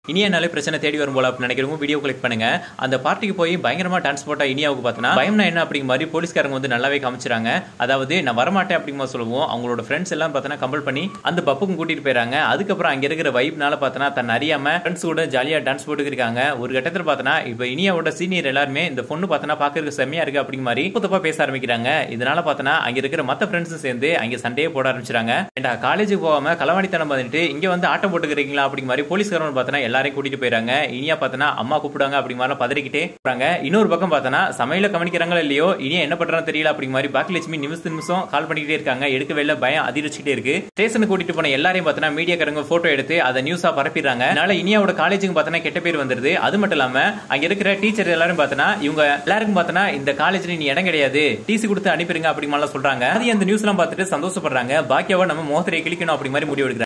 இனியானாலே பிரச்சனை தேடி வரும் போல அப்படின்னு நினைக்கிறவங்க வீடியோ கிளிக் பண்ணுங்க அந்த பார்ட்டிக்கு போய் பயங்கரமா டான்ஸ் போட்டா இனியாவுக்கு பார்த்தனா பயம்னா என்ன அப்படிங்கிற மாதிரி போலீஸ்காரங்க வந்து நல்லாவே காமிச்சிறாங்க அதாவது நான் வரமாட்டேன் அப்படிங்கிற மாதிரி சொல்லுவோம் அவங்களோட ஃப்ரெண்ட்ஸ் எல்லாம் பார்த்தனா கம்பல் பண்ணி அந்த பப்புக்கும் கூட்டிட்டு போயிறாங்க அதுக்கப்புறம் அங்க இருக்கிற வைப்னால பார்த்தனா தன் அறியாம ஃப்ரெண்ட்ஸ் கூட ஜாலியா டான்ஸ் போட்டுக்கு இருக்காங்க ஒரு கட்டத்தில் பார்த்தனா இப்போ இனியாவோட சீனியர் எல்லாருமே இந்த பொண்ணு பார்த்தனா பாக்குறதுக்கு செம்மையா இருக்கு அப்படிங்கிற மாதிரி தப்பா பேச ஆரம்பிக்கிறாங்க இதனால பார்த்தனா அங்க இருக்கிற மத்த ஃப்ரெண்ட்ஸும் சேர்ந்து அங்க சண்டையே போட ஆரம்பிச்சிட்டாங்க ஏண்டா காலேஜுக்கு போகாம களவாணித்தனம் பண்ணிட்டு இங்க வந்து ஆட்டம் போட்டுக்கிறீங்களா அப்படிங்கிற மாதிரி போலீஸ்காரன் பார்த்தனா எல்லாரையும் கூட்டிட்டு போயிறாங்க இனியா பார்த்தனா அம்மா கூப்பிடுவாங்க அப்படிங்கிற மாதிரி பதறிக்கிட்டே போறாங்க இன்னொரு பக்கம் பார்த்தனா சமையல கவனிக்கிறாங்களோ இல்லையோ இனியா என்ன பண்றான்னு தெரியல அப்படிங்கிற மாதிரி பாக்கியலட்சுமி நிமிஷம் நிமிஷம் கால் பண்ணிக்கிட்டே இருக்காங்க எடுக்கவே இல்லை பயம் அதிர்ச்சிக்கிட்டே இருக்கு ஸ்டேஷனுக்கு கூட்டிட்டு போன எல்லாரையும் பார்த்தனா மீடியாக்காரங்க போட்டோ எடுத்து அதை நியூஸா பரப்பிடுறாங்க அதனால இனியாவோட காலேஜுக்கு பார்த்தனா கெட்ட பேர் வந்துருது அது மட்டும் இல்லாம அங்க இருக்கிற டீச்சர் எல்லாரும் பார்த்தனா இவங்க எல்லாருக்கும் பார்த்தனா இந்த காலேஜ்ல நீ இடம் கிடையாது டிசி கொடுத்து அனுப்பிடுங்க அப்படி மாதிரி சொல்றாங்க அது அந்த நியூஸ் எல்லாம் பார்த்துட்டு சந்தோஷப்படுறாங்க பாக்கியாவை நம்ம மோசரை கிளிக்கணும் அப்படி மாதிரி முடிவு எடுக்கிறாங்க